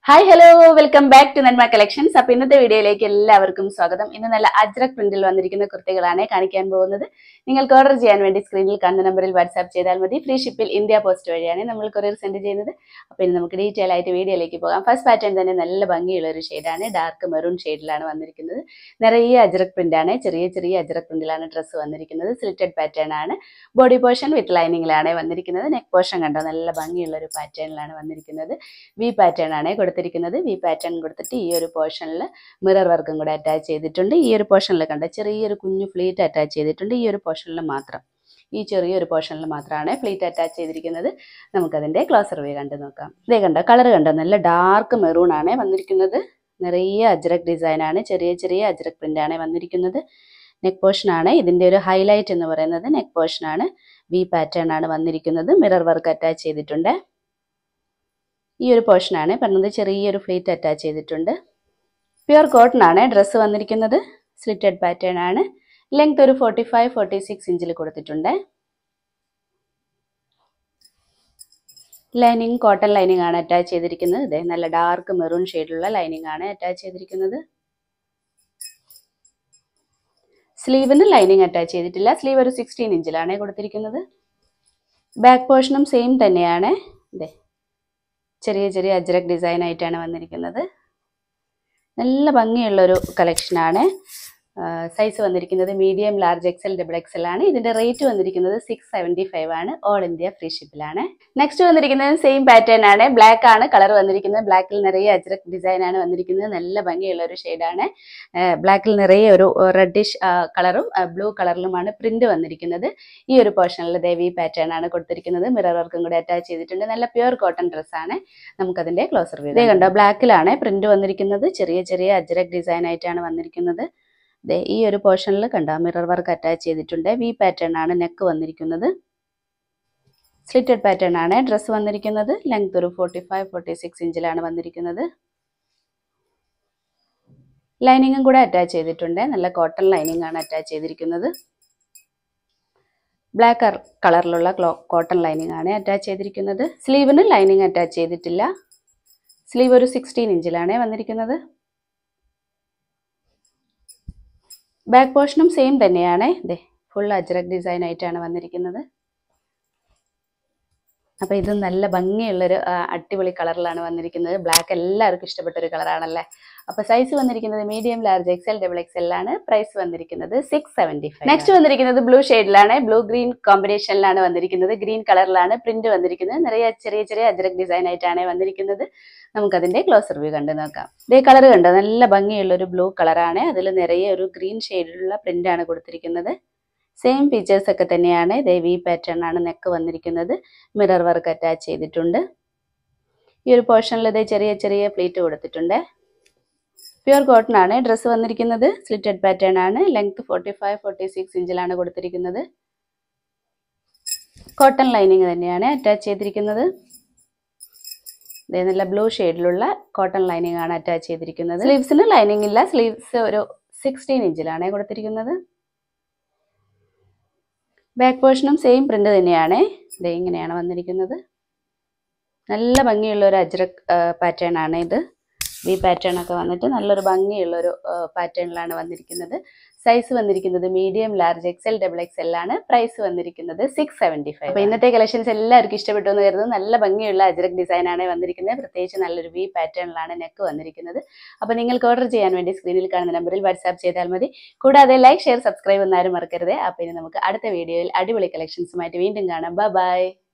hi hello welcome back to Nanma collections അപ്പൊ ഇന്നത്തെ വീഡിയോയിലേക്ക് എല്ലാവർക്കും സ്വാഗതം ഇന്ന് നല്ല അജ്രക് പ്രിന്റിൽ വന്നിരിക്കുന്ന കുർത്തികളാണ് കാണിക്കാൻ പോകുന്നത് നിങ്ങൾക്ക് ഓർഡർ ചെയ്യാൻ വേണ്ടി സ്ക്രീനിൽ കാണുന്ന നമ്പറിൽ വാട്സാപ്പ് ചെയ്താൽ മതി ഫ്രീ ഷിപ്പിൽ ഇന്ത്യ പോസ്റ്റ് വഴിയാണ് നമ്മൾ കൊറിയർ സെൻഡ് ചെയ്യുന്നത് അപ്പൊ ഇനി നമുക്ക് ഡീറ്റെയിൽ ആയിട്ട് വീഡിയോയിലേക്ക് പോകാം ഫസ്റ്റ് പാറ്റേൺ തന്നെ നല്ല ഭംഗിയുള്ള ഒരു ഷെയ്ഡാണ് ഡാർക്ക് മെറൂൺ ഷെയ്ഡിലാണ് വന്നിരിക്കുന്നത് നിറയെ അജ്രക് പ്രിന്റ് ആണ് ചെറിയ ചെറിയ അജ്രക് പ്രിന്റിലാണ് ഡ്രസ്സ് വന്നിരിക്കുന്നത് സ്ലിറ്റഡ് പാറ്റേൺ ആണ് ബോഡി പോർഷൻ വിത്ത് ലൈനിങ്ങിലാണ് വന്നിരിക്കുന്നത് നെക്ക് പോർഷൻ കണ്ടോ നല്ല ഭംഗിയുള്ള ഒരു പാറ്റേണിലാണ് വന്നിരിക്കുന്നത് വി പാറ്റേൺ ആണ് കൊടുത്തിരിക്കുന്നത് വി പാറ്റേൺ കൊടുത്തിട്ട് ഈ ഒരു പോർഷനിൽ മിറർ വർക്കും കൂടെ അറ്റാച്ച് ചെയ്തിട്ടുണ്ട് ഈ ഒരു പോർഷനിൽ കണ്ട ചെറിയൊരു കുഞ്ഞു ഫ്ലീറ്റ് അറ്റാച്ച് ചെയ്തിട്ടുണ്ട് ഈ ഒരു പോർഷനിൽ മാത്രം ഈ ചെറിയൊരു പോർഷനിൽ മാത്രമാണ് ഫ്ലീറ്റ് അറ്റാച്ച് ചെയ്തിരിക്കുന്നത് നമുക്കതിൻ്റെ ക്ലോസർ വ്യൂ കണ്ടു നോക്കാം ഇതേ കണ്ടോ കളർ കണ്ടോ നല്ല ഡാർക്ക് മെറൂൺ ആണ് വന്നിരിക്കുന്നത് നിറയെ അജ്രക് ഡിസൈൻ ആണ് ചെറിയ ചെറിയ അജ്രക് പ്രിന്റ് ആണ് വന്നിരിക്കുന്നത് നെക്ക് പോർഷൻ ആണ് ഇതിന്റെ ഒരു ഹൈലൈറ്റ് എന്ന് പറയുന്നത് നെക്ക് പോർഷൻ ആണ് വി പാറ്റേൺ ആണ് വന്നിരിക്കുന്നത് മിറർ വർക്ക് അറ്റാച്ച് ചെയ്തിട്ടുണ്ട് ഈ ഒരു പോർഷനാണ് പറഞ്ഞത് ചെറിയൊരു ഫ്ലീറ്റ് അറ്റാച്ച് ചെയ്തിട്ടുണ്ട് പ്യുർ കോട്ടൺ ആണ് ഡ്രസ്സ് വന്നിരിക്കുന്നത് സ്ലിറ്റഡ് പാറ്റേൺ ആണ് ലെങ്ത് ഒരു ഫോർട്ടി ഫൈവ് ഫോർട്ടി സിക്സ് ഇഞ്ചിൽ കൊടുത്തിട്ടുണ്ട് ലൈനിങ് കോട്ടൺ ലൈനിങ് ആണ് അറ്റാച്ച് ചെയ്തിരിക്കുന്നത് ഇതേ നല്ല ഡാർക്ക് മെറൂൺ ഷെയ്ഡിലുള്ള ലൈനിങ് ആണ് അറ്റാച്ച് ചെയ്തിരിക്കുന്നത് സ്ലീവിന് ലൈനിങ് അറ്റാച്ച് ചെയ്തിട്ടില്ല സ്ലീവ് ഒരു സിക്സ്റ്റീൻ ഇഞ്ചിലാണ് കൊടുത്തിരിക്കുന്നത് ബാക്ക് പോർഷനും സെയിം തന്നെയാണ് ഇതേ ചെറിയ ചെറിയ അജ്രക് ഡിസൈൻ ആയിട്ടാണ് വന്നിരിക്കുന്നത് നല്ല ഭംഗിയുള്ളൊരു കളക്ഷനാണ് സൈസ് വന്നിരിക്കുന്നത് medium large XL double XL ആണ് ഇതിന്റെ റേറ്റ് വന്നിരിക്കുന്നത് സിക്സ് സെവൻറ്റി ഫൈവ് ആണ് ഓൾ ഇന്ത്യ ഫ്രീ ഷിപ്പിലാണ് നെക്സ്റ്റ് വന്നിരിക്കുന്നത് സെയിം പാറ്റേൺ ആണ് ബ്ലാക്ക് ആണ് കളർ വന്നിരിക്കുന്നത് ബ്ലാക്കിൽ നിറയെ അജ്രക് ഡിസൈൻ ആണ് വന്നിരിക്കുന്നത് നല്ല ഭംഗിയുള്ള ഒരു ഷെയ്ഡാണ് ബ്ലാക്കിൽ നിറയെ ഒരു റെഡിഷ് കളറും ബ്ലൂ കളറിലുമാണ് പ്രിന്റ് വന്നിരിക്കുന്നത് ഈ ഒരു പോർഷനിൽ ദേവി പാറ്റേൺ ആണ് കൊടുത്തിരിക്കുന്നത് മിറർ വർക്കും കൂടെ അറ്റാച്ച് ചെയ്തിട്ടുണ്ട് നല്ല പ്യുർ കോട്ടൺ ഡ്രസ്സാണ് നമുക്കതിന്റെ ക്ലോസർ വ്യൂ ഇതേ കണ്ടോ ബ്ലാക്കിലാണ് പ്രിന്റ് വന്നിരിക്കുന്നത് ചെറിയ ചെറിയ അജ്രക് ഡിസൈൻ ആയിട്ടാണ് വന്നിരിക്കുന്നത് ദേ ഈ ഒരു പോർഷനിൽ കണ്ടോ മിറർ വർക്ക് അറ്റാച്ച് ചെയ്തിട്ടുണ്ട് വി പാറ്റേൺ ആണ് നെക്ക് വന്നിരിക്കുന്നത് സ്ലിറ്റഡ് പാറ്റേൺ ആണ് ഡ്രസ്സ് വന്നിരിക്കുന്നത് ലെങ്ത് ഒരു ഫോർട്ടി ഫൈവ് ഫോർട്ടി സിക്സ് ഇഞ്ചിലാണ് വന്നിരിക്കുന്നത് ലൈനിങ്ങും കൂടെ അറ്റാച്ച് ചെയ്തിട്ടുണ്ട് നല്ല കോട്ടൺ ലൈനിങ് ആണ് അറ്റാച്ച് ചെയ്തിരിക്കുന്നത് ബ്ലാക്ക് കളറിലുള്ള ക്ലോ കോട്ടൺ ലൈനിങ് ആണ് അറ്റാച്ച് ചെയ്തിരിക്കുന്നത് സ്ലീവിന് ലൈനിങ് അറ്റാച്ച് ചെയ്തിട്ടില്ല സ്ലീവ് ഒരു സിക്സ്റ്റീൻ ഇഞ്ചിലാണ് വന്നിരിക്കുന്നത് ബാക്ക് പോർഷനും സെയിം തന്നെയാണ് ഇതേ ഫുൾ അജ്രക് ഡിസൈൻ ആയിട്ടാണ് വന്നിരിക്കുന്നത് അപ്പോൾ ഇത് നല്ല ഭംഗിയുള്ളൊരു അടിപൊളി കളറിലാണ് വന്നിരിക്കുന്നത് ബ്ലാക്ക് എല്ലാവർക്കും ഇഷ്ടപ്പെട്ട ഒരു കളറാണല്ലേ അപ്പോൾ സൈസ് വന്നിരിക്കുന്നത് medium large XL double XL ആണ് പ്രൈസ് വന്നിരിക്കുന്നത് സിക്സ് സെവൻറ്റി ഫൈവ് നെക്സ്റ്റ് വന്നിരിക്കുന്നത് ബ്ലൂ ഷെയ്ഡിലാണ് ബ്ലൂ ഗ്രീൻ കോമ്പിനേഷനിലാണ് വന്നിരിക്കുന്നത് ഗ്രീൻ കളറിലാണ് പ്രിന്റ് വന്നിരിക്കുന്നത് നിറയെ ചെറിയ ചെറിയ അജ്രക് ഡിസൈൻ ആയിട്ടാണ് വന്നിരിക്കുന്നത് നമുക്കതിന്റെ ക്ലോസർ വ്യൂ കണ്ടു നോക്കാം ഇതേ കളർ കണ്ടോ നല്ല ഭംഗിയുള്ള ഒരു ബ്ലൂ കളറാണ് അതിൽ നിറയെ ഒരു ഗ്രീൻ ഷെയ്ഡിലുള്ള പ്രിന്റ് ആണ് കൊടുത്തിരിക്കുന്നത് സെയിം ഫീച്ചേഴ്സ് ഒക്കെ തന്നെയാണ് ഇതേ വി പാറ്റേൺ ആണ് നെക്ക് വന്നിരിക്കുന്നത് മിറർ വർക്ക് അറ്റാച്ച് ചെയ്തിട്ടുണ്ട് ഈ ഒരു പോർഷനിൽ ഇതേ ചെറിയ ചെറിയ പ്ലേറ്റ് കൊടുത്തിട്ടുണ്ട് പ്യുർ കോട്ടൺ ആണ് ഡ്രസ്സ് വന്നിരിക്കുന്നത് സ്ലിറ്റഡ് പാറ്റേൺ ആണ് length forty five forty six ഇഞ്ചിലാണ് കൊടുത്തിരിക്കുന്നത് കോട്ടൺ ലൈനിങ് തന്നെയാണ് അറ്റാച്ച് ചെയ്തിരിക്കുന്നത് ഇതേ നല്ല ബ്ലൂ ഷെയ്ഡിലുള്ള കോട്ടൺ ലൈനിങ് ആണ് അറ്റാച്ച് ചെയ്തിരിക്കുന്നത് സ്ലീവ്സിന് ലൈനിങ് ഇല്ല സ്ലീവ്സ് ഒരു സിക്സ്റ്റീൻ ഇഞ്ചിലാണ് കൊടുത്തിരിക്കുന്നത് ബാക്ക് പോർഷനും സെയിം പ്രിന്റ് തന്നെയാണ് ഇത് ഇങ്ങനെയാണ് വന്നിരിക്കുന്നത് നല്ല ഭംഗിയുള്ള ഒരു അജ്രക് പാറ്റേൺ ആണ് ഇത് വി പാറ്റേൺ ഒക്കെ വന്നിട്ട് നല്ലൊരു ഭംഗിയുള്ള ഒരു പാറ്റേണിലാണ് വന്നിരിക്കുന്നത് സൈസ് വന്നിരിക്കുന്നത് medium large XL double XL ആണ് പ്രൈസ് വന്നിരിക്കുന്നത് സിക്സ് സെവൻറ്റി ഫൈവ് അപ്പോൾ ഇന്നത്തെ കളക്ഷൻസ് എല്ലാവർക്കും ഇഷ്ടപ്പെട്ടു എന്ന് കരുതുന്നു നല്ല ഭംഗിയുള്ള അജ്രക് ഡിസൈൻ ആണ് വന്നിരിക്കുന്നത് പ്രത്യേകിച്ച് നല്ലൊരു വി പാറ്റേണിലാണ് നെക്ക് വന്നിരിക്കുന്നത് അപ്പോൾ നിങ്ങൾക്ക് ഓർഡർ ചെയ്യാൻ വേണ്ടി സ്ക്രീനിൽ കാണുന്ന നമ്പറിൽ വാട്സാപ്പ് ചെയ്താൽ മതി കൂടാതെ ലൈക്ക് ഷെയർ സബ്സ്ക്രൈബ് എന്നാരും മറക്കരുത് അപ്പോൾ ഇനി നമുക്ക് അടുത്ത വീഡിയോയിൽ അടിപൊളി കളക്ഷൻസുമായിട്ട് വീണ്ടും കാണാം ബൈ